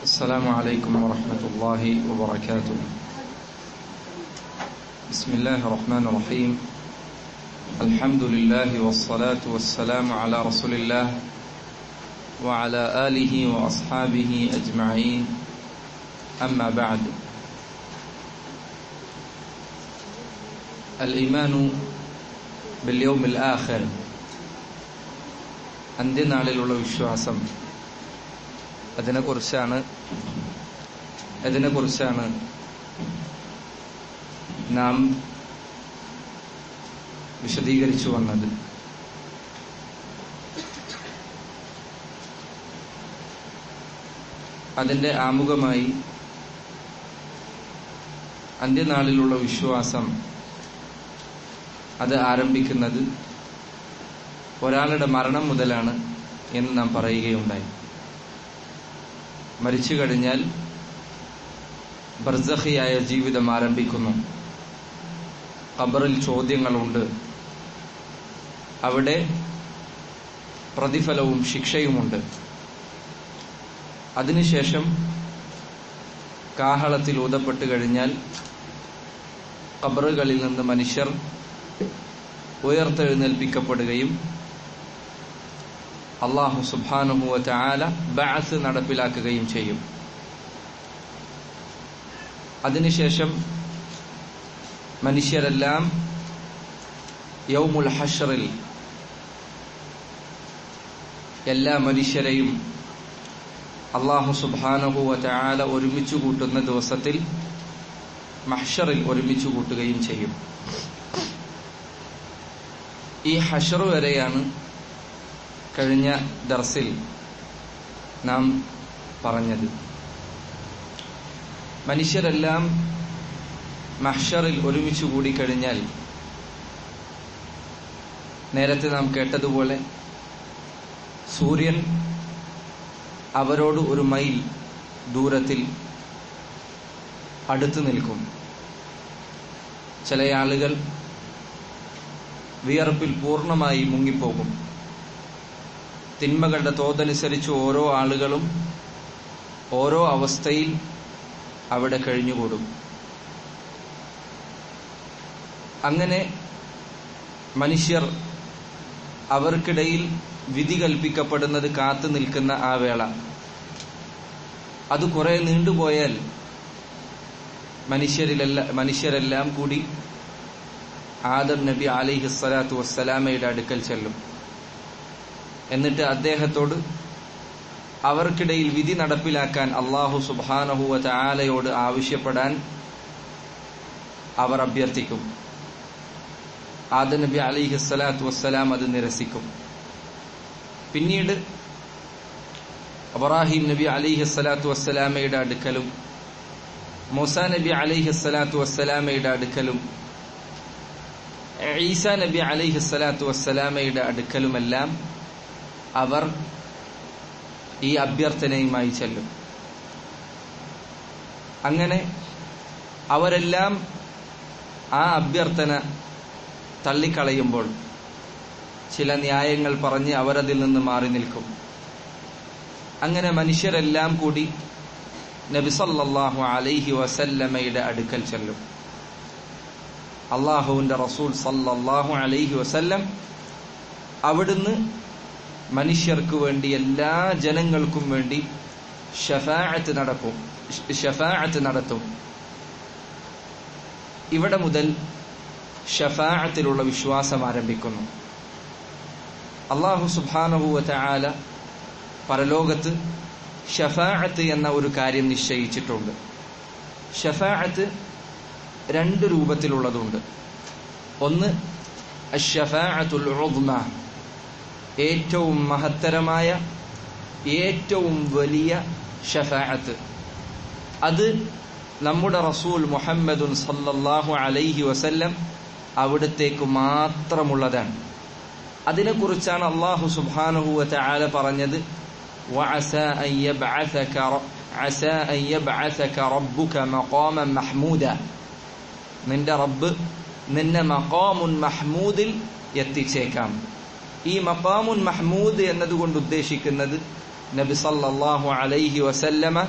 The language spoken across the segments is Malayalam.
السلام عليكم ورحمة الله وبركاته بسم الله الرحمن الرحيم الحمد لله والصلاة والسلام على رسول الله وعلى آله وأصحابه أجمعين أما بعد الإيمان باليوم الآخر അന്ത്യനാളിലുള്ള വിശ്വാസം അതിനെക്കുറിച്ചാണ് അതിനെക്കുറിച്ചാണ് നാം വിശദീകരിച്ചു വന്നത് അതിന്റെ ആമുഖമായി അന്ത്യനാളിലുള്ള വിശ്വാസം അത് ആരംഭിക്കുന്നത് ഒരാളുടെ മരണം മുതലാണ് എന്ന് നാം പറയുകയുണ്ടായി മരിച്ചു കഴിഞ്ഞാൽ ബർസഹിയായ ജീവിതം ആരംഭിക്കുന്നു ഖബറിൽ ചോദ്യങ്ങളുണ്ട് അവിടെ പ്രതിഫലവും ശിക്ഷയുമുണ്ട് അതിനുശേഷം കാഹളത്തിൽ ഊതപ്പെട്ട് കഴിഞ്ഞാൽ ഖബറുകളിൽ നിന്ന് മനുഷ്യർ ഉയർത്തെഴുന്നേൽപ്പിക്കപ്പെടുകയും അള്ളാഹു സുബാനുഹുവ ചാല ബാസ് നടപ്പിലാക്കുകയും ചെയ്യും അതിനുശേഷം മനുഷ്യരെല്ലാം യൗമുൽ ഹഷറിൽ എല്ലാ മനുഷ്യരെയും അള്ളാഹു സുബാനുഹുവ ചാല ഒരുമിച്ച് കൂട്ടുന്ന ദിവസത്തിൽ മഹ്ഷറിൽ ഒരുമിച്ച് കൂട്ടുകയും ചെയ്യും ഈ ഹഷറു വരെയാണ് കഴിഞ്ഞ ദർസിൽ നാം പറഞ്ഞത് മനുഷ്യരെല്ലാം മഹ്ഷറിൽ ഒരുമിച്ച് കൂടിക്കഴിഞ്ഞാൽ നേരത്തെ നാം കേട്ടതുപോലെ സൂര്യൻ അവരോട് ഒരു മൈൽ ദൂരത്തിൽ അടുത്തു നിൽക്കും ചില ആളുകൾ വിയർപ്പിൽ പൂർണ്ണമായി മുങ്ങിപ്പോകും തിന്മകളുടെ തോതനുസരിച്ച് ഓരോ ആളുകളും ഓരോ അവസ്ഥയിൽ അവിടെ കഴിഞ്ഞുകൂടും അങ്ങനെ മനുഷ്യർ അവർക്കിടയിൽ വിധി കൽപ്പിക്കപ്പെടുന്നത് കാത്തു നിൽക്കുന്ന ആ വേള അത് കുറെ നീണ്ടുപോയാൽ മനുഷ്യരിലെല്ല മനുഷ്യരെല്ലാം കൂടി ആദം നബി അലിഹി സ്വലാത്തു വസ്സലാമയുടെ അടുക്കൽ ചെല്ലും എന്നിട്ട് അദ്ദേഹത്തോട് അവർക്കിടയിൽ വിധി നടപ്പിലാക്കാൻ അള്ളാഹു സുബാനഹുവ ചാലയോട് ആവശ്യപ്പെടാൻ അവർ അഭ്യർത്ഥിക്കും ആദ നബി അലിഹി സ്വലാത്തു വസ്സലാം അത് നിരസിക്കും പിന്നീട് അബ്രാഹിം നബി അലിഹി സ്വലാത്തു വസ്സലാമയുടെ അടുക്കലും മൂസ നബി അലിഹി സ്വലാത്തു വസ്സലാമയുടെ അടുക്കലും ഈസ നബി അലിഹി സ്വലാത്തു വസ്സലാമയുടെ അടുക്കലുമെല്ലാം അവർ ഈ അഭ്യർത്ഥനയുമായി ചെല്ലും അങ്ങനെ അവരെല്ലാം ആ അഭ്യർത്ഥന തള്ളിക്കളയുമ്പോൾ ചില ന്യായങ്ങൾ പറഞ്ഞ് അവരതിൽ നിന്ന് മാറി നിൽക്കും അങ്ങനെ മനുഷ്യരെല്ലാം കൂടി നബിസല്ലാഹു അലൈഹി വസല്ലമയുടെ അടുക്കൽ ചെല്ലും അള്ളാഹുവിന്റെ റസൂൽ സല്ലല്ലാഹു അലൈഹി വസല്ലം അവിടുന്ന് മനുഷ്യർക്ക് വേണ്ടി എല്ലാ ജനങ്ങൾക്കും വേണ്ടി ഷഫാഅത്ത് നടക്കും ഷഫാഅത്ത് നടത്തും ഇവിടെ മുതൽ ഷഫാഅത്തിലുള്ള വിശ്വാസം ആരംഭിക്കുന്നു അള്ളാഹു സുബാനഹുവ ആല പരലോകത്ത് ഷഫാഅത്ത് എന്ന ഒരു കാര്യം നിശ്ചയിച്ചിട്ടുണ്ട് ഷഫാഅത്ത് രണ്ട് രൂപത്തിലുള്ളതുണ്ട് ഒന്ന് അഷഫാഅത്തുൽ ഉദ്മ ഏറ്റവും മഹത്തരമായ ഏറ്റവും വലിയ ഷഫാഅത്ത് അത് നമ്മുടെ റസൂൽ മുഹമ്മദുൻ സല്ലല്ലാഹു അലൈഹി വസല്ലം അവിടത്തേക്ക് മാത്രമുള്ളതാണ് അതിനെക്കുറിച്ചാണ് അള്ളാഹു സുബ്ഹാനഹു വതആല പറഞ്ഞത് وعسى أن يبعثك عسى أن يبعثك ربك مقاما محمودا നിന്റെ റബ്ബ് നിന്നെ മഖാമുൻ മഹ്മൂദിൽ എത്തിച്ചേക്കാം ഈ മഖാമുൻ മഹ്മൂദ് എന്നതുകൊണ്ട് ഉദ്ദേശിക്കുന്നത് നബി സല്ലല്ലാഹു അലൈഹി വസല്ലമ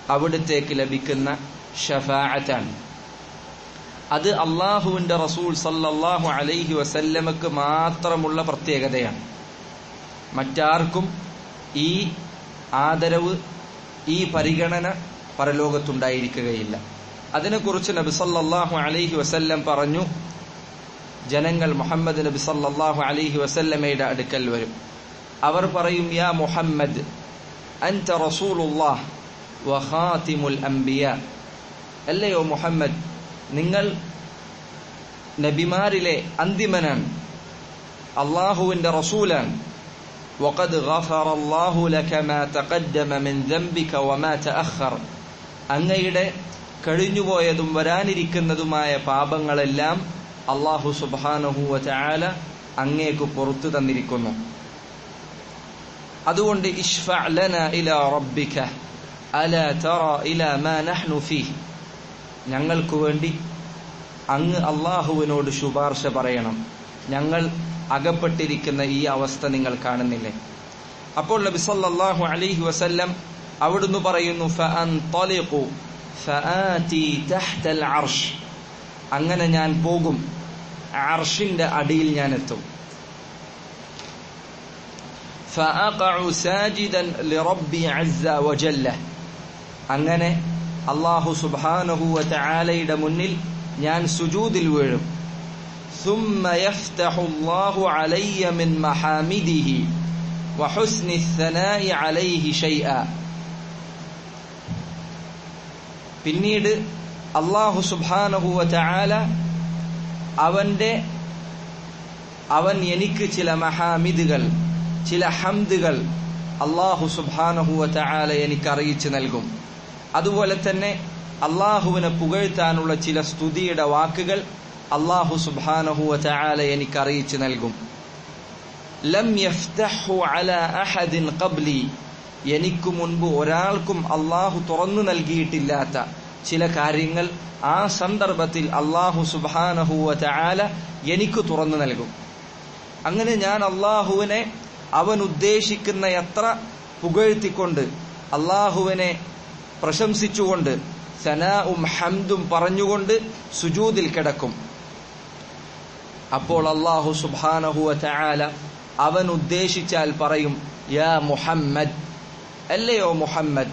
അവിടത്തേക്ക് ലഭിക്കുന്ന ഷഫാഅത്താണ് അത് അള്ളാഹുവിന്റെ റസൂൽ സല്ലല്ലാഹു അലൈഹി വസല്ലമക്ക് മാത്രമുള്ള പ്രത്യേകതയാണ് മറ്റാർക്കും ഈ ആദരവ് ഈ പരിഗണന പരലോകത്തുണ്ടായിരിക്കുകയില്ല അതിനെക്കുറിച്ച് നബി സല്ലല്ലാഹു അലൈഹി വസല്ലം പറഞ്ഞു ജനങ്ങൾ മുഹമ്മദ് നബി സല്ലല്ലാഹു അലൈഹി വസല്ലമയുടെ അടുക്കൽ വരും അവർ പറയും യാ മുഹമ്മദ് അൻത റസൂലുള്ളാഹ് വഖാതിമുൽ അംബിയ അല്ലയോ മുഹമ്മദ് നിങ്ങൾ നബിമാരിലെ അന്തിമനാണ് അള്ളാഹുവിന്റെ റസൂലാണ് وقد غفر الله لك ما تقدم من ذنبك وما تأخر അങ്ങയുടെ കഴിഞ്ഞുപോയതും വരാനിരിക്കുന്നതുമായ പാപങ്ങളെല്ലാം അള്ളാഹു സുബാനഹുവ ചാല അങ്ങേക്ക് പുറത്തു തന്നിരിക്കുന്നു അതുകൊണ്ട് ഇഷ്ഫഅലന ഇല റബ്ബിക അല തറ ഇല മാ നഹ്നു ഫീഹ് ഞങ്ങൾക്ക് വേണ്ടി അങ്ങ് അള്ളാഹുവിനോട് ശുപാർശ പറയണം ഞങ്ങൾ അകപ്പെട്ടിരിക്കുന്ന ഈ അവസ്ഥ നിങ്ങൾ കാണുന്നില്ലേ അപ്പോൾ നബി സല്ലല്ലാഹു അലൈഹി വസല്ലം അവിടുന്ന് പറയുന്നു ഫഅൻതലിഖു ഫആതി തഹ്തൽ അർഷ് അങ്ങനെ ഞാൻ പോകും അർഷിന്റെ അടിയിൽ ഞാൻ എത്തും فأقع ساجدا لربي عز وجل അങ്ങനെ അള്ളാഹു സുബ്ഹാനഹു വതആലയുടെ മുന്നിൽ ഞാൻ സുജൂദിൽ വീഴും ثم يفتح الله علي من محامده وحسن الثناء عليه شيئا പിന്നീട് അള്ളാഹു സുബ്ഹാനഹു വതആല അവന്റെ അവൻ എനിക്ക് ചില മഹാമിദുകൾ ചില ഹംദുകൾ അള്ളാഹു സുബ്ഹാനഹു വതആല എനിക്ക് അറിയിച്ചു നൽകും അതുപോലെ തന്നെ അള്ളാഹുവിനെ പുകഴ്ത്താനുള്ള ചില സ്തുതിയുടെ വാക്കുകൾ അള്ളാഹു സുബ്ഹാനഹു വതആല എനിക്ക് അറിയിച്ചു നൽകും ലം യഫ്തഹു അല അഹദിൻ ഖബ്ലി എനിക്ക് മുൻപ് ഒരാൾക്കും അള്ളാഹു തുറന്നു നൽകിയിട്ടില്ലാത്ത ചില കാര്യങ്ങൾ ആ സന്ദർഭത്തിൽ അള്ളാഹു സുബ്ഹാനഹു വതആല എനിക്ക് തുറന്നു നൽകും അങ്ങനെ ഞാൻ അള്ളാഹുവിനെ അവൻ ഉദ്ദേശിക്കുന്ന എത്ര പുകഴ്ത്തിക്കൊണ്ട് അള്ളാഹുവിനെ പ്രശംസിച്ചുകൊണ്ട് സനാവും ഹംദും പറഞ്ഞുകൊണ്ട് സുജൂദിൽ കിടക്കും അപ്പോൾ അള്ളാഹു സുബാനഹുവ ചായാല അവൻ ഉദ്ദേശിച്ചാൽ പറയും യാ മുഹമ്മദ് അല്ലയോ മുഹമ്മദ്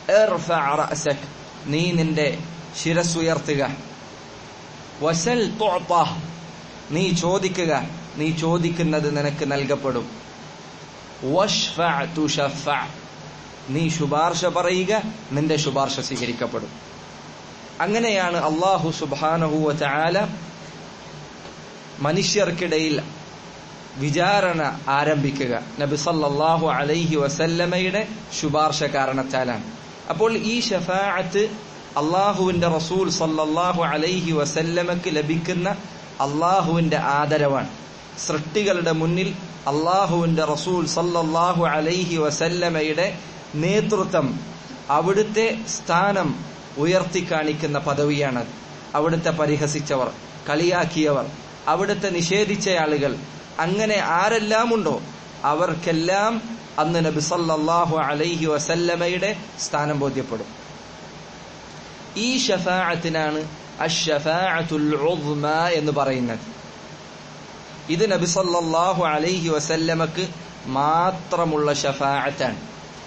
നീ നിന്റെ ശിരസുയർത്തുക വസൽ നീ ചോദിക്കുക നീ ചോദിക്കുന്നത് നിനക്ക് നൽകപ്പെടും നീ ശുപാർശ പറയുക നിന്റെ ശുപാർശ സ്വീകരിക്കപ്പെടും അങ്ങനെയാണ് അള്ളാഹു സുബാനഹുവ ചാല മനുഷ്യർക്കിടയിൽ വിചാരണ ആരംഭിക്കുക നബി സല്ലല്ലാഹു അലൈഹി വസല്ലമയുടെ ശുപാർശ കാരണത്താലാണ് അപ്പോൾ ഈ ഷഫാഅത്ത് അള്ളാഹുവിന്റെ റസൂൽ സല്ലല്ലാഹു അലൈഹി വസല്ലമക്ക് ലഭിക്കുന്ന അള്ളാഹുവിന്റെ ആദരവാണ് സൃഷ്ടികളുടെ മുന്നിൽ അള്ളാഹുവിന്റെ റസൂൽ സല്ലല്ലാഹു അലൈഹി വസല്ലമയുടെ നേതൃത്വം അവിടുത്തെ സ്ഥാനം ഉയർത്തി കാണിക്കുന്ന പദവിയാണത് അവിടുത്തെ പരിഹസിച്ചവർ കളിയാക്കിയവർ അവിടുത്തെ നിഷേധിച്ച ആളുകൾ അങ്ങനെ ആരെല്ലാം ഉണ്ടോ അവർക്കെല്ലാം അന്ന് നബി സല്ലല്ലാഹു അലൈഹി വസല്ലമയുടെ സ്ഥാനം ബോധ്യപ്പെടും ഈ ഷഫാഅത്തിനാണ് അഷ്ഷഫാഅത്തുൽ ഉദ്മ എന്ന് പറയുന്നത് ഇത് നബി സല്ലല്ലാഹു അലൈഹി വസല്ലമക്ക് മാത്രമുള്ള ഷഫാഅത്താണ്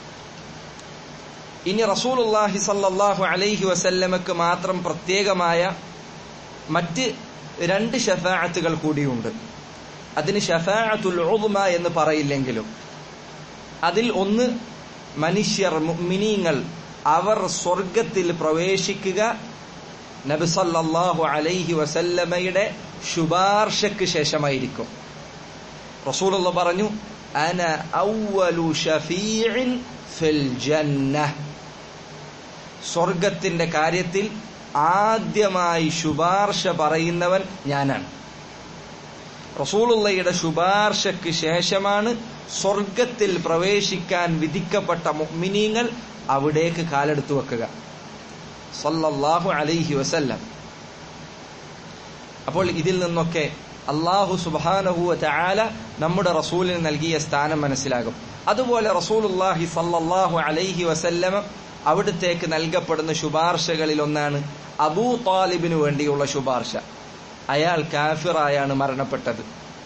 ഇനി റസൂലുള്ളാഹി സല്ലല്ലാഹു അലൈഹി വസല്ലമക്ക് മാത്രം പ്രത്യേകമായ മറ്റ് രണ്ട് ഷഫാഅത്തുകൾ കൂടിയുണ്ട് അതിന് ഷഫാഅത്തുൽ ഉദ്മ എന്ന് പറയില്ലെങ്കിലും അതിൽ ഒന്ന് മനുഷ്യർ മുഅ്മിനീങ്ങൾ അവർ സ്വർഗത്തിൽ പ്രവേശിക്കുക നബി സല്ലല്ലാഹു അലൈഹി വസല്ലമയുടെ ശുപാർശക്ക് ശേഷമായിരിക്കും റസൂലുള്ള പറഞ്ഞു അന അവലു ഷഫീഇൻ ഫിൽ ജന്നഹ് സ്വർഗത്തിന്റെ കാര്യത്തിൽ ആദ്യമായി ശുപാർശ പറയുന്നവൻ ഞാനാണ് റസൂലുള്ളയുടെ ശുപാർശക്ക് ശേഷമാണ് സ്വർഗത്തിൽ പ്രവേശിക്കാൻ വിധിക്കപ്പെട്ട മുഅ്മിനീങ്ങൾ അവിടേക്ക് കാലെടുത്തു വെക്കുക സല്ലല്ലാഹു അലൈഹി വസല്ലം അപ്പോൾ ഇതിൽ നിന്നൊക്കെ അള്ളാഹു സുബാനഹുവ ചായാല നമ്മുടെ റസൂലിന് നൽകിയ സ്ഥാനം മനസ്സിലാകും അതുപോലെ റസൂലുല്ലാഹി സല്ലല്ലാഹു അലൈഹി വസല്ലമ അവിടുത്തേക്ക് നൽകപ്പെടുന്ന ശുപാർശകളിൽ ഒന്നാണ് അബൂ താലിബിനു വേണ്ടിയുള്ള ശുപാർശ അയാൾ കാഫിറായാണ് മരണപ്പെട്ടത്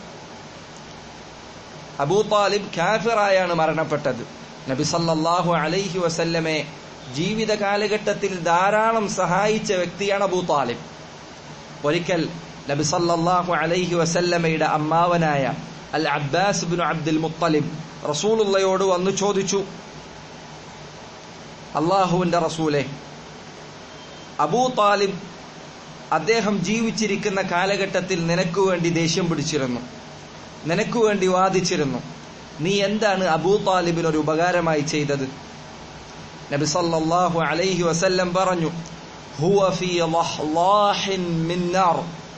അബൂ താലിബ് കാഫിറായാണ് മരണപ്പെട്ടത് നബി സല്ലല്ലാഹു അലൈഹി വസല്ലമെ ജീവിത കാലഘട്ടത്തിൽ ധാരാളം സഹായിച്ച വ്യക്തിയാണ് അബൂ താലിബ് ഒരിക്കൽ നബി സല്ലല്ലാഹു അലൈഹി വസല്ലമയുടെ അമ്മാവനായ Al Abbas bin Abdul Muttalib റസൂലുള്ളയോട് വന്നു ചോദിച്ചു അള്ളാഹുവിന്റെ റസൂലെ അബൂ താലിബ് അദ്ദേഹം ജീവിച്ചിരിക്കുന്ന കാലഘട്ടത്തിൽ നിനക്ക് വേണ്ടി ദേഷ്യം പിടിച്ചിരുന്നു നിനക്ക് വേണ്ടി വാദിച്ചിരുന്നു നീ എന്താണ് അബൂ താലിബിന് ഒരു ഉപകാരമായി ചെയ്തത് നബി സല്ലല്ലാഹു അലൈഹി വസല്ലം പറഞ്ഞു ഹുവ ഫീ ലഹ്ലാഹിൻ മിൻ നാർ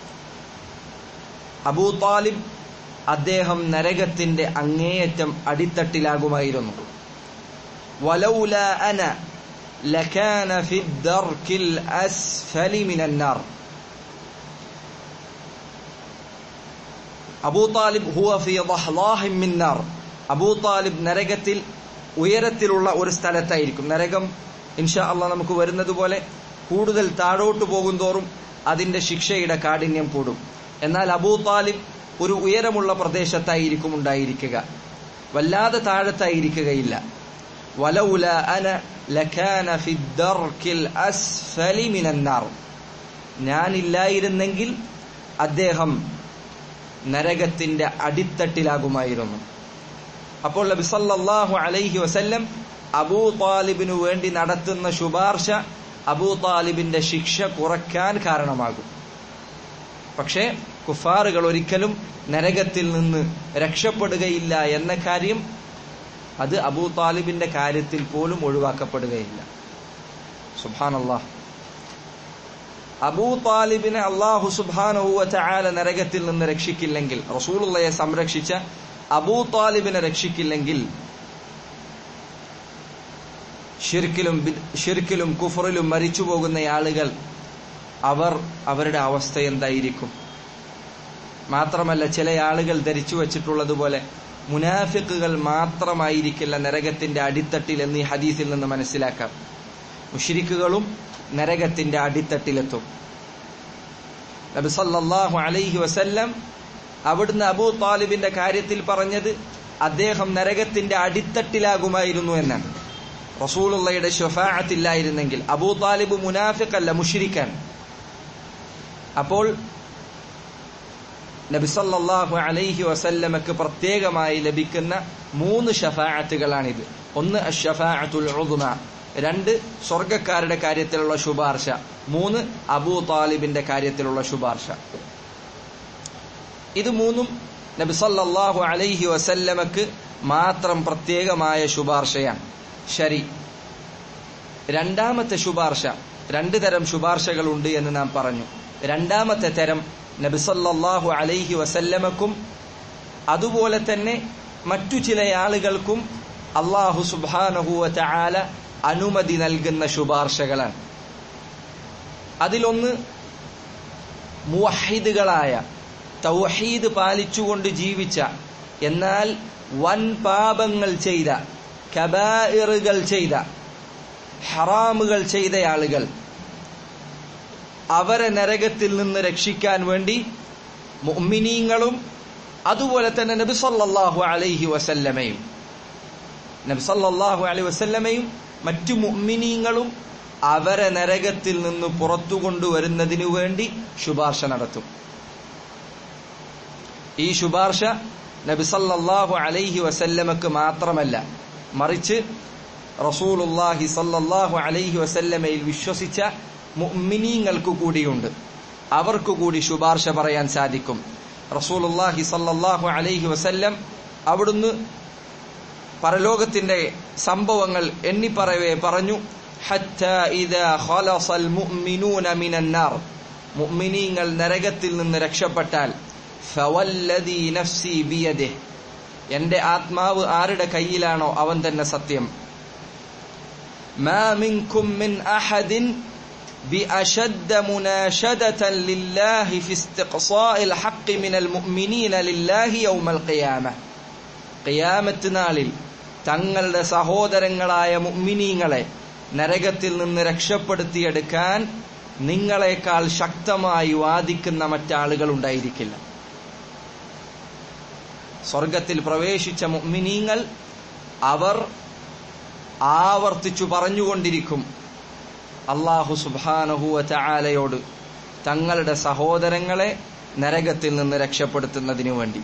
അബൂ താലിബ് അദ്ദേഹം നരകത്തിന്റെ അങ്ങേയറ്റം അടിത്തട്ടിലാകുമായിരുന്നു വലൗല അന ലകാന ഫി ദർക്കിൽ അസ്ഫലി മിനൻ നാർ അബൂ താലിബ് ഹുവ ഫി ദഹ്ലാഹിൻ മിൻ നാർ അബൂ താലിബ് നരകത്തിൽ ഉയരത്തിലുള്ള ഒരു സ്ഥലത്തായിരിക്കും നരകം ഇൻഷാ അള്ളാഹ് നമുക്ക് വരുന്നത് പോലെ കൂടുതൽ താഴോട്ട് പോകും തോറും അതിന്റെ ശിക്ഷയുടെ കാഠിന്യം കൂടും എന്നാൽ അബൂ താലിബ് ഒരു ഉയരമുള്ള പ്രദേശത്തായിരിക്കും ഉണ്ടായിരിക്കുക വല്ലാതെ താഴത്തായിരിക്കുകയില്ല വലൗല അന ലകാന ഫി ദർക്കിൽ അസ്ഫലി മിനൻ നാർ ഞാനില്ലായിരുന്നെങ്കിൽ അദ്ദേഹം നരകത്തിന്റെ അടിത്തട്ടിലാകുമായിരുന്നു അപ്പോൾ നബി സല്ലല്ലാഹു അലൈഹി വസല്ലം അബൂ താലിബിനു വേണ്ടി നടത്തുന്ന ശുപാർശ അബൂ താലിബിന്റെ ശിക്ഷ കുറയ്ക്കാൻ കാരണമാകും പക്ഷേ കുഫാറുകൾ ഒരിക്കലും നരകത്തിൽ നിന്ന് രക്ഷപ്പെടുകയില്ല എന്ന കാര്യം അത് അബൂ താലിബിന്റെ കാര്യത്തിൽ പോലും ഒഴിവാക്കപ്പെടുകയില്ല സുബാനല്ലാഹ് അബൂ താലിബിനെ അള്ളാഹു സുബാനഹുവ ചായാല നരകത്തിൽ നിന്ന് രക്ഷിക്കില്ലെങ്കിൽ റസൂലുള്ളയെ സംരക്ഷിച്ച അബൂ താലിബിനെ രക്ഷിക്കില്ലെങ്കിൽ ഷിർക്കിലും ഷിർക്കിലും കുഫറിലും മരിച്ചു പോകുന്ന ആളുകൾ അവർ അവരുടെ അവസ്ഥ എന്തായിരിക്കും മാത്രമല്ല ചില ആളുകൾ ധരിച്ചു വച്ചിട്ടുള്ളതുപോലെ മുനാഫിക്കുകൾ മാത്രമായിരിക്കില്ല നരകത്തിന്റെ അടിത്തട്ടിൽ എന്ന് ഈ ഹദീസിൽ നിന്ന് മനസ്സിലാക്കാം മുഷിരിക്കുകളും നരകത്തിന്റെ അടിത്തട്ടിലെത്തും നബി സല്ലല്ലാഹു അലൈഹി വസല്ലം അവിടുന്ന് അബൂ താലിബിന്റെ കാര്യത്തിൽ പറഞ്ഞത് അദ്ദേഹം നരകത്തിന്റെ അടിത്തട്ടിലാകുമായിരുന്നു എന്നാണ് റസൂലുള്ളയുടെ ഷഫാഅത്തില്ലായിരുന്നെങ്കിൽ അബൂ താലിബ് മുനാഫിഖല്ല മുഷിരിക്കാൻ അപ്പോൾ നബി സല്ലല്ലാഹു അലൈഹി വസല്ലമക്ക് പ്രത്യേകമായി ലഭിക്കുന്ന മൂന്ന് ഷഫാഅത്തുകളാണിത് ഒന്ന് അഷ്ഫാഅത്തുൽ ഉദ്മ രണ്ട് സ്വർഗക്കാരുടെ കാര്യത്തിലുള്ള ശുപാർശ മൂന്ന് അബൂ താലിബിന്റെ കാര്യത്തിലുള്ള ശുപാർശ ഇത് മൂന്നും നബി സല്ലല്ലാഹു അലൈഹി വസല്ലമക്ക് മാത്രം പ്രത്യേകമായ ശുപാർശയാണ് ശരി രണ്ടാമത്തെ ശുപാർശ രണ്ട് തരം ശുപാർശകളുണ്ട് എന്ന് നാം പറഞ്ഞു രണ്ടാമത്തെ തരം നബി സല്ലല്ലാഹു അലൈഹി വസല്ലമക്കും അതുപോലെ തന്നെ മറ്റു ചില ആളുകൾക്കും അള്ളാഹു സുബാനഹുവ ചാല അനുമതി നൽകുന്ന ശുപാർശകളാണ് അതിലൊന്ന് മുവഹിദുകളായ തൗഹീദ് പാലിച്ചുകൊണ്ട് ജീവിച്ച എന്നാൽ വൻ പാപങ്ങൾ ചെയ്ത കബായിറുകൾ ചെയ്ത ഹറാമുകൾ ചെയ്ത ആളുകൾ അവരെ നരകത്തിൽ നിന്ന് രക്ഷിക്കാൻ വേണ്ടി മുഅ്മിനീങ്ങളും അതുപോലെ തന്നെ നബി സല്ലല്ലാഹു അലൈഹി വസല്ലമയും നബി സല്ലല്ലാഹു അലൈഹി വസല്ലമയും മറ്റു മുഅ്മിനീങ്ങളും അവരെ നരകത്തിൽ നിന്ന് പുറത്തു കൊണ്ടുവരുന്നതിനു വേണ്ടി ശുപാർശ നടത്തും ഈ ശുപാർശ നബി സല്ലല്ലാഹു അലൈഹി വസല്ലമക്ക് മാത്രമല്ല മറിച്ച് റസൂലുള്ളാഹി സല്ലല്ലാഹു അലൈഹി വസല്ലമയിൽ വിശ്വസിച്ച മുഅ്മിനീങ്ങൾക്ക് കൂടിയുണ്ട് അവർക്ക് കൂടി ശുപാർശ പറയാൻ സാധിക്കും റസൂലുള്ളാഹി സല്ലല്ലാഹു അലൈഹി വസല്ലം അവിടുന്ന് പരലോകത്തിന്റെ സംഭവങ്ങൾ എണ്ണിപ്പറവേ പറഞ്ഞു حتى إذا خلص المؤمنون من النار മുഅ്മിനീങ്ങൾ നരകത്തിൽ നിന്ന് രക്ഷപ്പെട്ടാൽ ഫവല്ലദി നഫ്സി ബിയദിഹ് എന്റെ ആത്മാവ് ആരുടെ കയ്യിലാണോ അവൻ തന്നെ സത്യം മാ മിൻകും മിൻ അഹദിൻ بأشد مناشدة لله في استقصاء الحق من المؤمنين لله يوم القيامة قيامة നാളിൽ തങ്ങളുടെ സഹോദരങ്ങളായ മുഅ്മിനീങ്ങളെ നരകത്തിൽ നിന്ന് രക്ഷപ്പെടുത്തിയെടുക്കാൻ നിങ്ങളെക്കാൾ ശക്തമായി വാദിക്കുന്ന മറ്റാളുകൾ ഉണ്ടായിരിക്കില്ല സ്വർഗത്തിൽ പ്രവേശിച്ച മുഅ്മിനീങ്ങൾ അവർ ആവർത്തിച്ചു പറഞ്ഞുകൊണ്ടിരിക്കും അള്ളാഹു സുബാനഹുവ ചായാലയോട് തങ്ങളുടെ സഹോദരങ്ങളെ നരകത്തിൽ നിന്ന് രക്ഷപ്പെടുത്തുന്നതിനു വേണ്ടി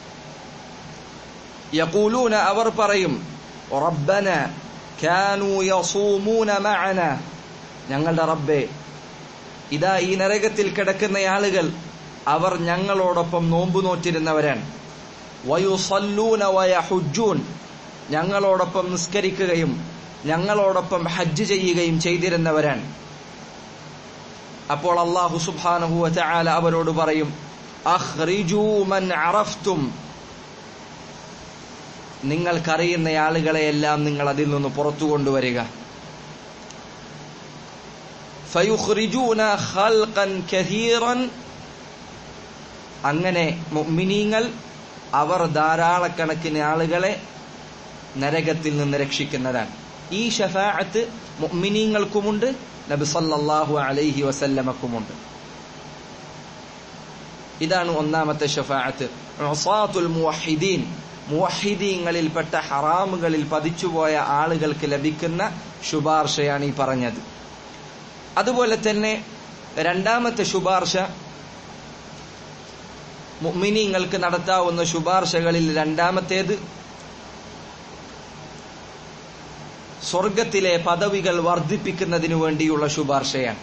യഖൂലൂന അവർ പറയും റബ്ബന കാനൂ യസൂമൂന മഅന ഞങ്ങളുടെ റബ്ബേ ഇതാ ഈ നരകത്തിൽ കിടക്കുന്ന ആളുകൾ അവർ ഞങ്ങളോടൊപ്പം നോമ്പു നോറ്റിരുന്നവരാണ് വയുസല്ലൂന വയഹുജൂൻ ഞങ്ങളോടൊപ്പം നിസ്കരിക്കുകയും ഞങ്ങളോടൊപ്പം ഹജ്ജ് ചെയ്യുകയും ചെയ്തിരുന്നവരാണ് അപ്പോൾ അള്ളാഹു സുബ്ഹാനഹു വതആല അവരോട് പറയും അഖ്റിജൂ മൻ അറഫ്തും നിങ്ങൾക്കറിയുന്ന ആളുകളെയെല്ലാം നിങ്ങൾ അതിൽ നിന്ന് പുറത്തു കൊണ്ടുവരിക ഫയുഖ്റിജൂന ഖൽഖൻ കഥീറൻ അങ്ങനെ മുഅ്മിനീങ്ങൾ അവർ ധാരാളക്കണക്കിന് ആളുകളെ നരകത്തിൽ നിന്ന് രക്ഷിക്കുന്നതാണ് ഈ ഷഫാഅത്ത് മുഅ്മിനീങ്ങൾക്കുമുണ്ട് നബി സല്ലല്ലാഹു അലൈഹി വസല്ലമക്കുമുണ്ട് ഇതാണ് ഒന്നാമത്തെ ഷഫാഅത്ത് ഉസാത്തുൽ മുവഹിദീൻ മുവഹിദീങ്ങളിൽപ്പെട്ട ഹറാമുകളിൽ പതിച്ചുപോയ ആളുകൾക്ക് ലഭിക്കുന്ന ശുപാർശയാണ് ഈ പറഞ്ഞത് അതുപോലെ തന്നെ രണ്ടാമത്തെ ശുപാർശ മുഅ്മിനീങ്ങൾക്ക് നടത്താവുന്ന ശുപാർശകളിൽ രണ്ടാമത്തേത് സ്വർഗത്തിലെ പദവികൾ വർദ്ധിപ്പിക്കുന്നതിനു വേണ്ടിയുള്ള ശുപാർശയാണ്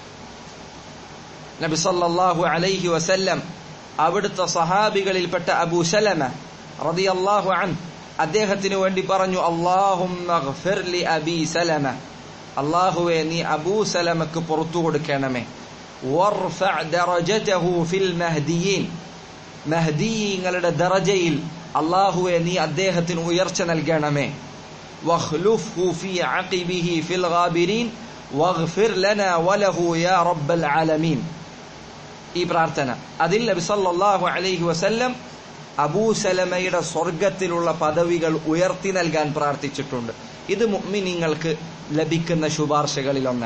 നബി സല്ലല്ലാഹു അലൈഹി വസല്ലം അവിടുത്തെ സഹാബികളിൽപ്പെട്ട അബൂ സലമ റളിയല്ലാഹു അൻ അദ്ദേഹത്തിനു വേണ്ടി പറഞ്ഞു അല്ലാഹുമ്മ ഗ്ഫിർ ലി അബീ സലമ അല്ലാഹുവേ നീ അബൂ സലമക്ക് പുറത്തു കൊടുക്കണമേ വർഫഅ ദറജതഹു ഫിൽ മഹ്ദിയീൻ മഹ്ദിയീങ്ങളുടെ ദറജയിൽ അല്ലാഹുവേ നീ അദ്ദേഹത്തിന് ഉയർച്ച നൽകണമേ واخلفه في عقبه في الغابرين واغفر لنا وله يا رب العالمين ഈ പ്രാർത്ഥന അതിൽ നബി സല്ലല്ലാഹു അലൈഹി വസല്ലം അബൂ സലമയുടെ സ്വർഗത്തിലുള്ള പദവികൾ ഉയർത്തി നൽകാൻ പ്രാർത്ഥിച്ചിട്ടുണ്ട് ഇത് മുഅ്മിനീങ്ങൾക്ക് ലഭിക്കുന്ന ശുപാർശകളിൽ ഒന്ന്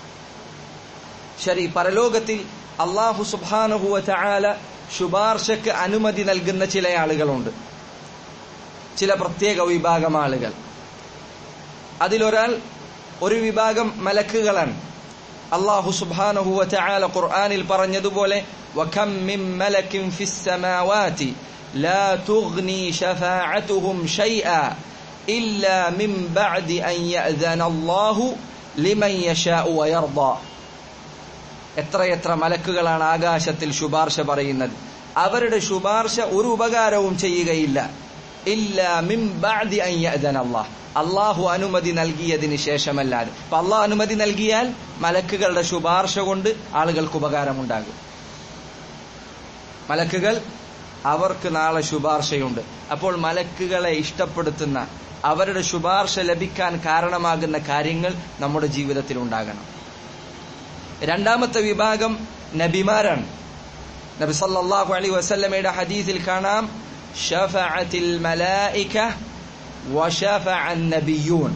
ശരി പരലോകത്തിൽ അള്ളാഹു സുബ്ഹാനഹു വതആല ശുപാർശക്ക് അനുമതി നൽകുന്ന ചില ആളുകളുണ്ട് ചില പ്രത്യേക വിഭാഗം ആളുകൾ അതിലൊരാൾ ഒരു വിഭാഗം മലക്കുകളാണ് അള്ളാഹു സുബ്ഹാനഹു വതആല ഖുർആനിൽ പറഞ്ഞതുപോലെ വകം മിൻ മലകിൻ ഫിസ് സമാവാതി ലാ തുഗ്നി ശഫാഅതുഹും ഷൈആ ഇല്ലാ മിൻ ബഅദി അൻ യഅ്ദന അല്ലാഹു ലിമൻ യശാഉ വയർദാ എത്രയെത്ര മലക്കുകളാണ് ആകാശത്തിൽ ശുപാർശ പറയുന്നത് അവരുടെ ശുപാർശ ഒരു ഉപകാരവും ചെയ്യുകയില്ല ഇല്ല മിൻ ബഅദി അൻ യഅ്ദന അല്ലാഹ് അള്ളാഹു അനുമതി നൽകിയതിന് ശേഷമല്ലാതെ അപ്പൊ അള്ളാഹു അനുമതി നൽകിയാൽ മലക്കുകളുടെ ശുപാർശ കൊണ്ട് ആളുകൾക്ക് ഉപകാരമുണ്ടാകും മലക്കുകൾ അവർക്ക് നാളെ ശുപാർശയുണ്ട് അപ്പോൾ മലക്കുകളെ ഇഷ്ടപ്പെടുത്തുന്ന അവരുടെ ശുപാർശ ലഭിക്കാൻ കാരണമാകുന്ന കാര്യങ്ങൾ നമ്മുടെ ജീവിതത്തിൽ ഉണ്ടാകണം രണ്ടാമത്തെ വിഭാഗം നബിമാരാണ് നബി സല്ലല്ലാഹു അലൈഹി വസല്ലമയുടെ ഹദീസിൽ കാണാം ഷഫഅത്തിൽ മലായിക വശഫഅ നബിയൂൻ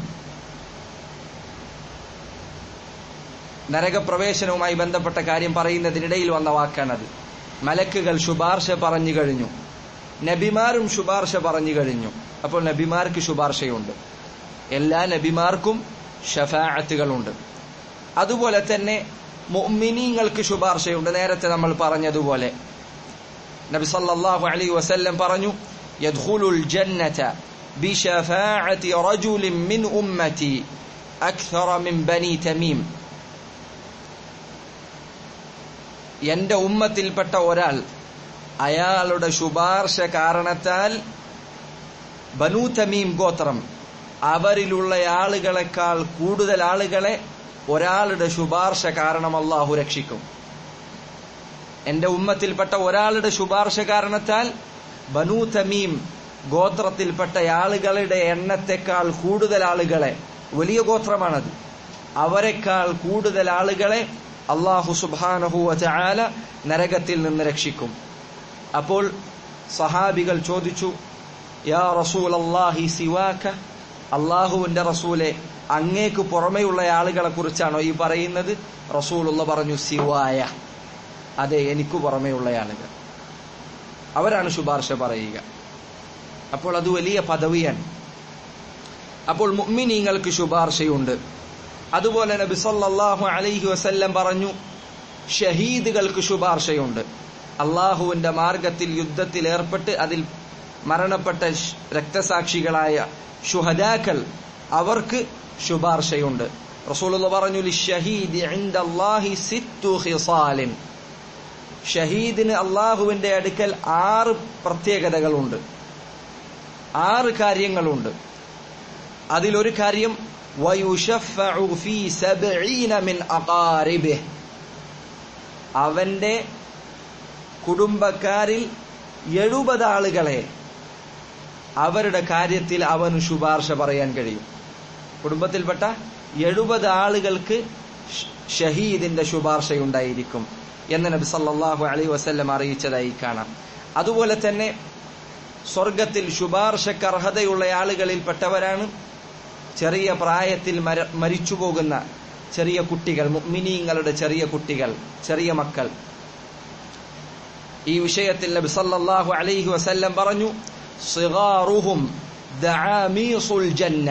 നരകപ്രവേശനവുമായി ബന്ധപ്പെട്ട കാര്യം പറയുന്നതിനിടയിൽ വന്ന വാക്കാണത് മലക്കുകൾ ശുപാർശ പറഞ്ഞു കഴിഞ്ഞു നബിമാരും ശുപാർശ പറഞ്ഞു കഴിഞ്ഞു അപ്പോൾ നബിമാർക്ക് ശുപാർശയുണ്ട് എല്ലാ നബിമാർക്കും ഷഫാഅത്തുകളുണ്ട് അതുപോലെ തന്നെ മുഅ്മിനീങ്ങൾക്ക് ശുപാർശയുണ്ട് നേരത്തെ നമ്മൾ പറഞ്ഞതുപോലെ നബി സല്ലല്ലാഹു അലൈഹി വസല്ലം പറഞ്ഞു യദ്ഖുലുൽ ജന്നത ബിശഫാഅത്തി റജുലിൻ മിൻ ഉമ്മതി അക്സറ മിൻ ബനി തമീം എന്റെ ഉമ്മത്തിൽപ്പെട്ട ഒരാൾ അയാളുടെ ശുപാർശ കാരണത്താൽ ബനു തമീം ഗോത്രം അവരിലുള്ള ആളുകളെക്കാൾ കൂടുതൽ ആളുകളെ ഒരാളുടെ ശുപാർശ കാരണം അള്ളാഹു രക്ഷിക്കും എന്റെ ഉമ്മത്തിൽപ്പെട്ട ഒരാളുടെ ശുപാർശ കാരണത്താൽ ബനു തമീം ഗോത്രത്തിൽപ്പെട്ട ആളുകളുടെ എണ്ണത്തെക്കാൾ കൂടുതൽ ആളുകളെ വലിയ ഗോത്രമാണത് അവരെക്കാൾ കൂടുതൽ ആളുകളെ അള്ളാഹു സുബാനഹുവ ചായാല നരകത്തിൽ നിന്ന് രക്ഷിക്കും അപ്പോൾ സഹാബികൾ ചോദിച്ചു യാ റസൂൽ അള്ളാഹി സിവാക്ക അള്ളാഹുവിന്റെ റസൂലെ അങ്ങേക്ക് പുറമെയുള്ള ആളുകളെ കുറിച്ചാണോ ഈ പറയുന്നത് റസൂലുള്ള പറഞ്ഞു സിവായ അതെ എനിക്ക് പുറമെയുള്ള ആളുകൾ അവരാണ് ശുപാർശ പറയുക അപ്പോൾ അത് വലിയ പദവിയാണ് അപ്പോൾ മുഅ്മിനീങ്ങൾക്ക് ശുപാർശയുണ്ട് അതുപോലെ നബി സല്ലല്ലാഹു അലൈഹി വസല്ലം പറഞ്ഞു ഷഹീദുകൾക്ക് ശുപാർശയുണ്ട് അള്ളാഹുവിന്റെ മാർഗത്തിൽ യുദ്ധത്തിൽ ഏർപ്പെട്ട് അതിൽ മരണപ്പെട്ട ശ്- രക്തസാക്ഷികളായ ഷുഹദാക്കൾ അവർക്ക് ശുപാർശയുണ്ട് റസൂലുള്ള പറഞ്ഞു ലിഷഹീദി ഇൻദല്ലാഹി സിത്തു ഖിസാലിൻ ഷഹീദിന് അള്ളാഹുവിന്റെ അടുക്കൽ ആറ് പ്രത്യേകതകളുണ്ട് ആറ് കാര്യങ്ങളുണ്ട് അതിലൊരു കാര്യം വയുഷഫഉ ഫീ സബ്ഈന മിൻ അഖാരിബിഹ് അവന്റെ കുടുംബക്കാരിൽ എഴുപത് ആളുകളെ അവരുടെ കാര്യത്തിൽ അവന് ശുപാർശ പറയാൻ കഴിയും കുടുംബത്തിൽപ്പെട്ട എഴുപത് ആളുകൾക്ക് ഷ- ഷഹീദിന്റെ ശുപാർശയുണ്ടായിരിക്കും എന്ന് നബി സല്ലല്ലാഹു അലൈഹി വസല്ലം അറിയിച്ചതായി കാണാം അതുപോലെ തന്നെ സ്വർഗത്തിൽ ശുപാർശക്ക് അർഹതയുള്ള ആളുകളിൽപ്പെട്ടവരാണ് ചെറിയ പ്രായത്തിൽ മര മരിച്ചു പോകുന്ന ചെറിയ കുട്ടികൾ മുഅ്മിനീങ്ങളുടെ ചെറിയ കുട്ടികൾ ചെറിയ മക്കൾ ഈ വിഷയത്തിൽ നബി സല്ലല്ലാഹു അലൈഹി വസല്ലം പറഞ്ഞു സിഗാറുഹും ദആമീസുൽ ജന്ന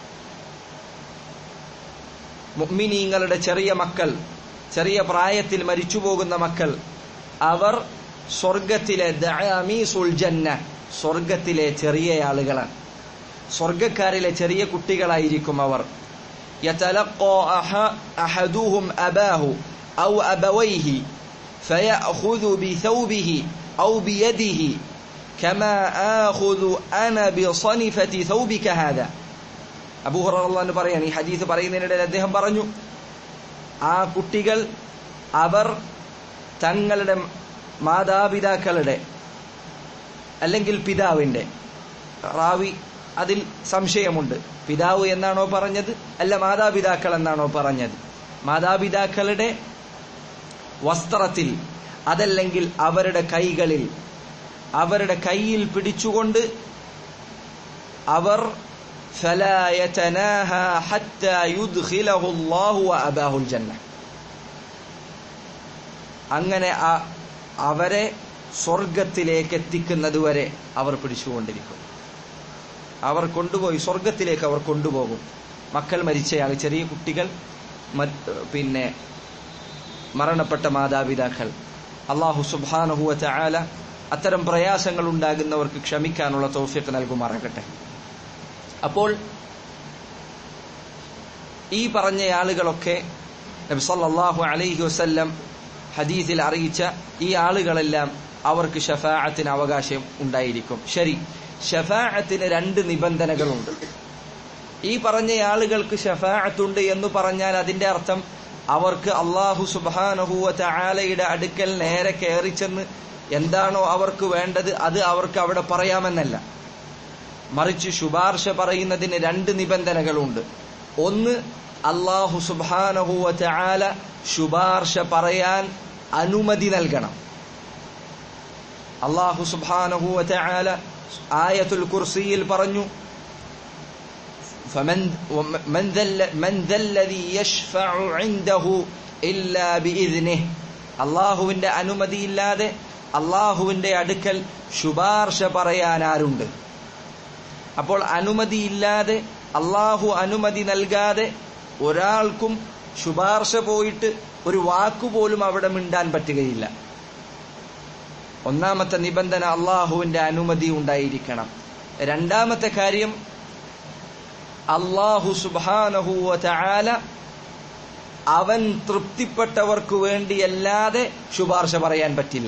മുഅ്മിനീങ്ങളുടെ ചെറിയ മക്കൾ ചെറിയ പ്രായത്തിൽ മരിച്ചു പോകുന്ന മക്കൾ അവർ സ്വർഗത്തിലെ ദആമീസുൽ ജന്ന സ്വർഗത്തിലെ ചെറിയ ആളുകളാണ് സ്വർഗക്കാരിലെ ചെറിയ കുട്ടികളായിരിക്കും അവർ يتلقى أح- أحدهم أباه أو أبويه فيأخذ بثوبه أو بيده كما آخذ أنا بصنفة ثوبك هذا അബൂ ഹുറു പറയാൻ ഈ ഹദീസ് പറയുന്നതിനിടയിൽ അദ്ദേഹം പറഞ്ഞു ആ കുട്ടികൾ അവർ തങ്ങളുടെ മാതാപിതാക്കളുടെ അല്ലെങ്കിൽ പിതാവിന്റെ റാവി അതിൽ സംശയമുണ്ട് പിതാവ് എന്നാണോ പറഞ്ഞത് അല്ല മാതാപിതാക്കൾ എന്നാണോ പറഞ്ഞത് മാതാപിതാക്കളുടെ വസ്ത്രത്തിൽ അതല്ലെങ്കിൽ അവരുടെ കൈകളിൽ അവരുടെ കൈയിൽ പിടിച്ചുകൊണ്ട് അവർ فلا يتناهى حتى يدخله الله وأباه الجنة അങ്ങനെ ആ- അവരെ സ്വർഗത്തിലേക്ക് എത്തിക്കുന്നത് വരെ അവർ പിടിച്ചുകൊണ്ടിരിക്കും അവർ കൊണ്ടുപോയി സ്വർഗത്തിലേക്ക് അവർ കൊണ്ടുപോകും മക്കൾ മരിച്ചയാൾ ചെറിയ കുട്ടികൾ മറ്റ് പിന്നെ മരണപ്പെട്ട മാതാപിതാക്കൾ അള്ളാഹു സുബാനഹുവ ചായാല അത്തരം പ്രയാസങ്ങൾ ഉണ്ടാകുന്നവർക്ക് ക്ഷമിക്കാനുള്ള തൗഫിക്ക് നൽകുമാറാകട്ടെ അപ്പോൾ ഈ പറഞ്ഞ ആളുകളൊക്കെ നബി സല്ലല്ലാഹു അലൈഹി വസല്ലം ഹദീസിൽ അറിയിച്ച ഈ ആളുകളെല്ലാം അവർക്ക് ഷഫാഅത്തിന് അവകാശം ഉണ്ടായിരിക്കും ശരി ഷഫാഅത്തിന് രണ്ട് നിബന്ധനകളുണ്ട് ഈ പറഞ്ഞ ആളുകൾക്ക് ഷഫാഅത്തുണ്ട് എന്ന് പറഞ്ഞാൽ അതിന്റെ അർത്ഥം അവർക്ക് അള്ളാഹു സുബാനഹുവ ചായാലയുടെ അടുക്കൽ നേരെ കയറിച്ചെന്ന് എന്താണോ അവർക്ക് വേണ്ടത് അത് അവർക്ക് അവിടെ പറയാമെന്നല്ല മറിച്ച് ശുപാർശ പറയുന്നതിന് രണ്ട് നിബന്ധനകളുണ്ട് ഒന്ന് അള്ളാഹു സുബാനഹുവ ചായാല ശുപാർശ പറയാൻ അനുമതി നൽകണം അള്ളാഹു സുബാനഹുവ ചായാല ആയത്തുൽ കുർസിയിൽ പറഞ്ഞു فمن من ذا من ذا الذي يشفع عنده إلا بإذنه അള്ളാഹുവിന്റെ അനുമതിയില്ലാതെ അള്ളാഹുവിന്റെ അടുക്കൽ ശുപാർശ പറയാൻ ആരുണ്ട് അപ്പോൾ അനുമതിയില്ലാതെ അള്ളാഹു അനുമതി നൽകാതെ ഒരാൾക്കും ശുപാർശ പോയിട്ട് ഒരു വാക്കുപോലും അവിടെ മിണ്ടാൻ പറ്റുകയില്ല ഒന്നാമത്തെ നിബന്ധന അള്ളാഹുവിന്റെ അനുമതി ഉണ്ടായിരിക്കണം രണ്ടാമത്തെ കാര്യം അള്ളാഹു സുബാനഹുവ ചാല അവൻ തൃപ്തിപ്പെട്ടവർക്ക് വേണ്ടിയല്ലാതെ ശുപാർശ പറയാൻ പറ്റില്ല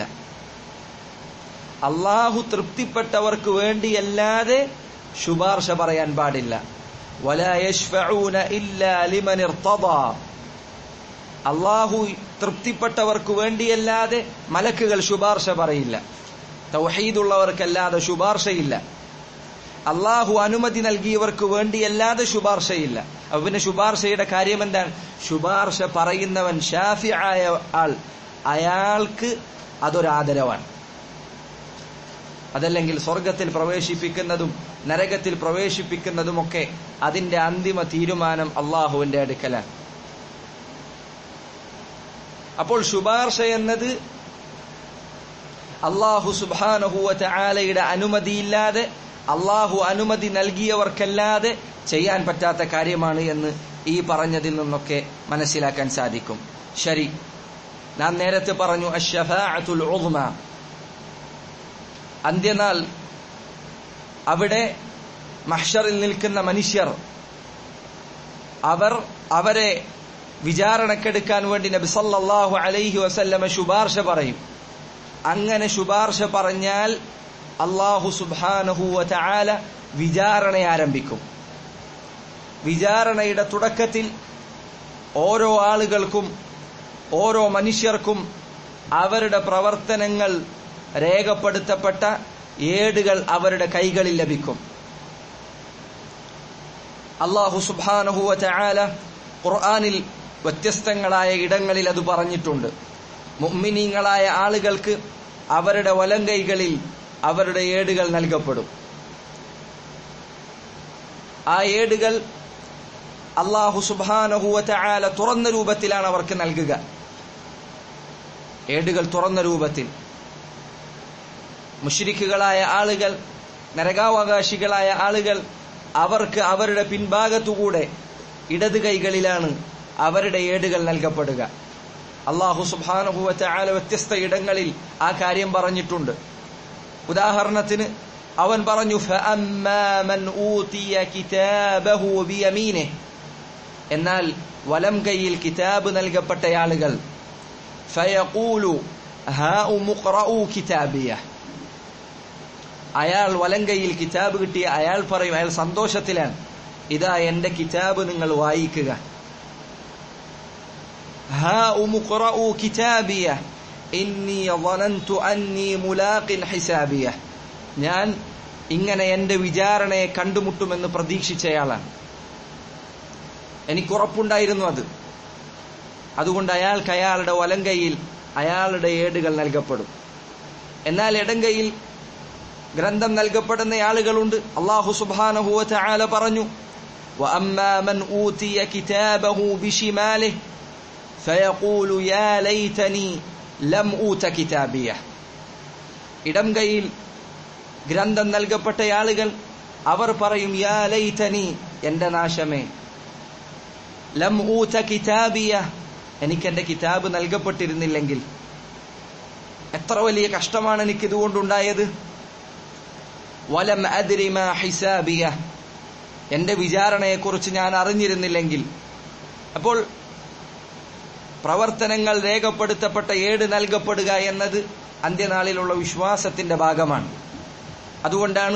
അള്ളാഹു തൃപ്തിപ്പെട്ടവർക്ക് വേണ്ടിയല്ലാതെ ശുപാർശ പറയാൻ പാടില്ല ولا يشفعون إلا لمن ارتضى അള്ളാഹു തൃപ്തിപ്പെട്ടവർക്ക് വേണ്ടിയല്ലാതെ മലക്കുകൾ ശുപാർശ പറയില്ല തൗഹീദുള്ളവർക്കല്ലാതെ ശുപാർശയില്ല അള്ളാഹു അനുമതി നൽകിയവർക്ക് വേണ്ടിയല്ലാതെ ശുപാർശയില്ല അപ്പൊ പിന്നെ ശുപാർശയുടെ കാര്യം എന്താണ് ശുപാർശ പറയുന്നവൻ ഷാഫി ആയ ആൾ അയാൾക്ക് അതൊരാദരവാണ് അതല്ലെങ്കിൽ സ്വർഗത്തിൽ പ്രവേശിപ്പിക്കുന്നതും നരകത്തിൽ പ്രവേശിപ്പിക്കുന്നതുമൊക്കെ അതിന്റെ അന്തിമ തീരുമാനം അള്ളാഹുവിന്റെ അടുക്കലാണ് അപ്പോൾ ശുപാർശ എന്നത് അള്ളാഹു സുബാനഹുവ ആലയുടെ അനുമതിയില്ലാതെ അള്ളാഹു അനുമതി നൽകിയവർക്കല്ലാതെ ചെയ്യാൻ പറ്റാത്ത കാര്യമാണ് എന്ന് ഈ പറഞ്ഞതിൽ നിന്നൊക്കെ മനസ്സിലാക്കാൻ സാധിക്കും ശരി നാം നേരത്തെ പറഞ്ഞു അഷഫാഅത്തുൽ ഉദ്മ അന്ത്യനാൾ അവിടെ മഹ്ഷറിൽ നിൽക്കുന്ന മനുഷ്യർ അവർ അവരെ വിചാരണക്കെടുക്കാൻ വേണ്ടി നബി സല്ലല്ലാഹു അലൈഹി വസല്ലമ ശുപാർശ പറയും അങ്ങനെ ശുപാർശ പറഞ്ഞാൽ അള്ളാഹു സുബ്ഹാനഹു വതആല വിചാരണ ആരംഭിക്കും വിചാരണയുടെ തുടക്കത്തിൽ ഓരോ ആളുകൾക്കും ഓരോ മനുഷ്യർക്കും അവരുടെ പ്രവർത്തനങ്ങൾ രേഖപ്പെടുത്തപ്പെട്ട ഏടുകൾ അവരുടെ കൈകളിൽ ലഭിക്കും അള്ളാഹു സുബാനഹുവ ചായാല ഖുർആാനിൽ വ്യത്യസ്തങ്ങളായ ഇടങ്ങളിൽ അത് പറഞ്ഞിട്ടുണ്ട് മുഅ്മിനീങ്ങളായ ആളുകൾക്ക് അവരുടെ വലങ്കൈകളിൽ അവരുടെ ഏടുകൾ നൽകപ്പെടും ആ ഏടുകൾ അള്ളാഹു സുബാനഹുവ ചായാല തുറന്ന രൂപത്തിലാണ് അവർക്ക് നൽകുക ഏടുകൾ തുറന്ന രൂപത്തിൽ മുഷിരിക്കുകളായ ആളുകൾ നരകാവകാശികളായ ആളുകൾ അവർക്ക് അവരുടെ പിൻഭാഗത്തുകൂടെ ഇടത് കൈകളിലാണ് അവരുടെ ഏടുകൾ നൽകപ്പെടുക അള്ളാഹു സുബാനുഭവത്തെ ആല വ്യത്യസ്ത ഇടങ്ങളിൽ ആ കാര്യം പറഞ്ഞിട്ടുണ്ട് ഉദാഹരണത്തിന് അവൻ പറഞ്ഞു എന്നാൽ വലം കൈയിൽ കിതാബ് നൽകപ്പെട്ട ആളുകൾ ഫയഖൂലു ഹാഉ മുഖ്റഊ കിതാബിയ അയാൾ വലങ്കയിൽ കിതാബ് കിട്ടിയ അയാൾ പറയും അയാൾ സന്തോഷത്തിലാണ് ഇതാ എന്റെ കിതാബ് നിങ്ങൾ വായിക്കുക ഞാൻ ഇങ്ങനെ എന്റെ വിചാരണയെ കണ്ടുമുട്ടുമെന്ന് പ്രതീക്ഷിച്ചയാളാണ് എനിക്കുറപ്പുണ്ടായിരുന്നു അത് അതുകൊണ്ട് അയാൾക്ക് അയാളുടെ വലങ്കയിൽ അയാളുടെ ഏടുകൾ നൽകപ്പെടും എന്നാൽ ഇടങ്കയിൽ ഗ്രന്ഥം നൽകപ്പെടുന്ന ആളുകളുണ്ട് അള്ളാഹു സുബാനഹു ചാല പറഞ്ഞു وأما من أوتي كتابه بشماله فيقول يا ليتني لم أوت كتابيه ഇടം കൈയിൽ ഗ്രന്ഥം നൽകപ്പെട്ട ആളുകൾ അവർ പറയും യാ ലൈതനി എന്റെ നാശമേ ലം ഊത കിതാബിയ എനിക്ക് എന്റെ കിതാബ് നൽകപ്പെട്ടിരുന്നില്ലെങ്കിൽ എത്ര വലിയ കഷ്ടമാണ് എനിക്ക് ഇതുകൊണ്ടുണ്ടായത് വലം അദ്രിമ ഹിസാബിയ എന്റെ വിചാരണയെക്കുറിച്ച് ഞാൻ അറിഞ്ഞിരുന്നില്ലെങ്കിൽ അപ്പോൾ പ്രവർത്തനങ്ങൾ രേഖപ്പെടുത്തപ്പെട്ട ഏട് നൽകപ്പെടുക എന്നത് അന്ത്യനാളിലുള്ള വിശ്വാസത്തിന്റെ ഭാഗമാണ് അതുകൊണ്ടാണ്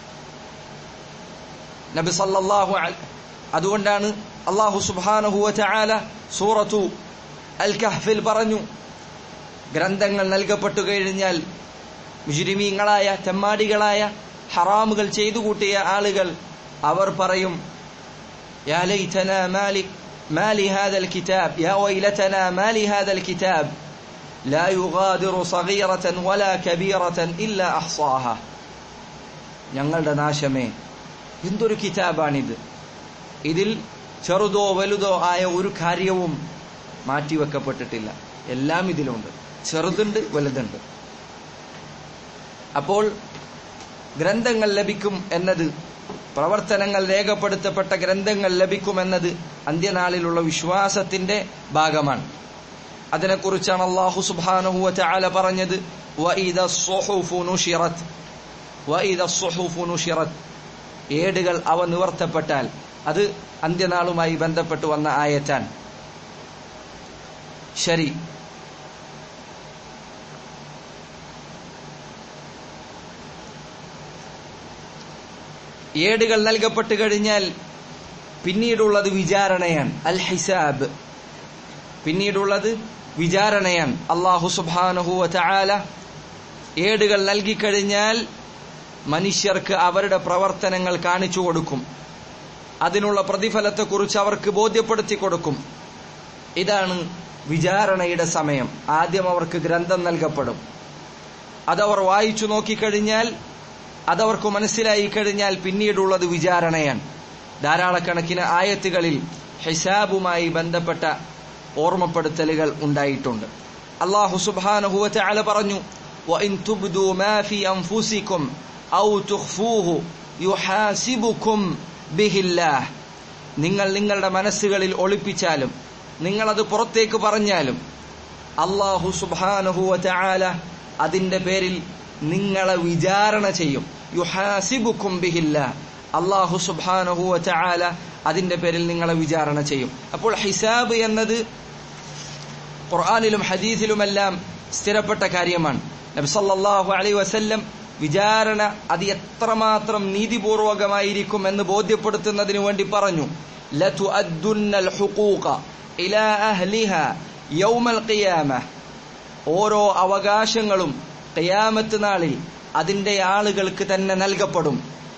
നബി സല്ലല്ലാഹു അതുകൊണ്ടാണ് അള്ളാഹു സുബ്ഹാനഹു വതആല സൂറത്തു അൽ കഹ്ഫിൽ പറഞ്ഞു ഗ്രന്ഥങ്ങൾ നൽകപ്പെട്ടു കഴിഞ്ഞാൽ മുജ്രിമീങ്ങളായ തെമ്മാടികളായ ഹറാമുകൾ ചെയ്തു കൂട്ടിയ ആളുകൾ അവർ പറയും യാ ലൈതന മാലിക് മാലി ഹാദൽ കിതാബ് യാ വൈലതന മാലി ഹാദൽ കിതാബ് لا يغادر صغيرة ولا كبيرة إلا أحصاها ഞങ്ങളുടെ നാശമേ എന്തൊരു കിതാബാണിത് ഇതിൽ ചെറുതോ വലുതോ ആയ ഒരു കാര്യവും മാറ്റിവെക്കപ്പെട്ടിട്ടില്ല എല്ലാം ഇതിലുണ്ട് ചെറുതുണ്ട് വലുതുണ്ട് അപ്പോൾ ഗ്രന്ഥങ്ങൾ ലഭിക്കും എന്നത് പ്രവർത്തനങ്ങൾ രേഖപ്പെടുത്തപ്പെട്ട ഗ്രന്ഥങ്ങൾ ലഭിക്കുമെന്നത് അന്ത്യനാളിലുള്ള വിശ്വാസത്തിന്റെ ഭാഗമാണ് അതിനെക്കുറിച്ചാണ് അള്ളാഹു സുബ്ഹാനഹു വതആല പറഞ്ഞത് വഇദ الصحف نشرت വഇദ الصحف نشرت ഏടുകൾ അവ നിവർത്തപ്പെട്ടാൽ അത് അന്ത്യനാളുമായി ബന്ധപ്പെട്ട് വന്ന ആയറ്റാൻ ശരി ഏടുകൾ നൽകപ്പെട്ട് കഴിഞ്ഞാൽ പിന്നീടുള്ളത് വിചാരണയാണ് അൽ ഹിസാബ് പിന്നീടുള്ളത് വിചാരണയാണ് അള്ളാഹു സുബാനഹുവ ചായാല ഏടുകൾ നൽകിക്കഴിഞ്ഞാൽ മനുഷ്യർക്ക് അവരുടെ പ്രവർത്തനങ്ങൾ കാണിച്ചു കൊടുക്കും അതിനുള്ള പ്രതിഫലത്തെക്കുറിച്ച് അവർക്ക് ബോധ്യപ്പെടുത്തി കൊടുക്കും ഇതാണ് വിചാരണയുടെ സമയം ആദ്യം അവർക്ക് ഗ്രന്ഥം നൽകപ്പെടും അതവർ വായിച്ചു നോക്കിക്കഴിഞ്ഞാൽ അതവർക്ക് മനസ്സിലായി കഴിഞ്ഞാൽ പിന്നീടുള്ളത് വിചാരണയാണ് ധാരാളക്കണക്കിന് ആയത്തുകളിൽ ഹിസാബുമായി ബന്ധപ്പെട്ട ഓർമ്മപ്പെടുത്തലുകൾ ഉണ്ടായിട്ടുണ്ട് അള്ളാഹു സുബാനഹുവറ്റ അല പറഞ്ഞു وَإِن تُبْدُوا مَا فِي أَنفُسِكُمْ أَوْ تُخْفُوهُ يُحَاسِبُكُم بِهِ اللَّهُ നിങ്ങൾ നിങ്ങളുടെ മനസ്സുകളിൽ ഒളിപ്പിച്ചാലും നിങ്ങളത് പുറത്തേക്ക് പറഞ്ഞാലും അള്ളാഹു സുബാനഹുവ ചാല അതിന്റെ പേരിൽ നിങ്ങളെ വിചാരണ ചെയ്യും യുഹാസിബുക്കും ബിഹില്ല അള്ളാഹു സുബാനഹുവ ചാല അതിന്റെ പേരിൽ നിങ്ങളെ വിചാരണ ചെയ്യും അപ്പോൾ ഹിസാബ് എന്നത് ഖുർആാനിലും ഹദീസിലുമെല്ലാം സ്ഥിരപ്പെട്ട കാര്യമാണ് നബ്സല്ലാഹു അലൈ വസല്ലം വിചാരണ അത് എത്രമാത്രം നീതിപൂർവകമായിരിക്കും എന്ന് ബോധ്യപ്പെടുത്തുന്നതിന് വേണ്ടി പറഞ്ഞു ലതു അദ്ദുന്നൽ ഹുഖൂഖ ഇലാ അഹ്ലിഹ യൗമൽ ഖിയാമ ഓരോ അവകാശങ്ങളും ഖിയാമത്ത് നാളിൽ അതിന്റെ ആളുകൾക്ക് തന്നെ നൽകപ്പെടും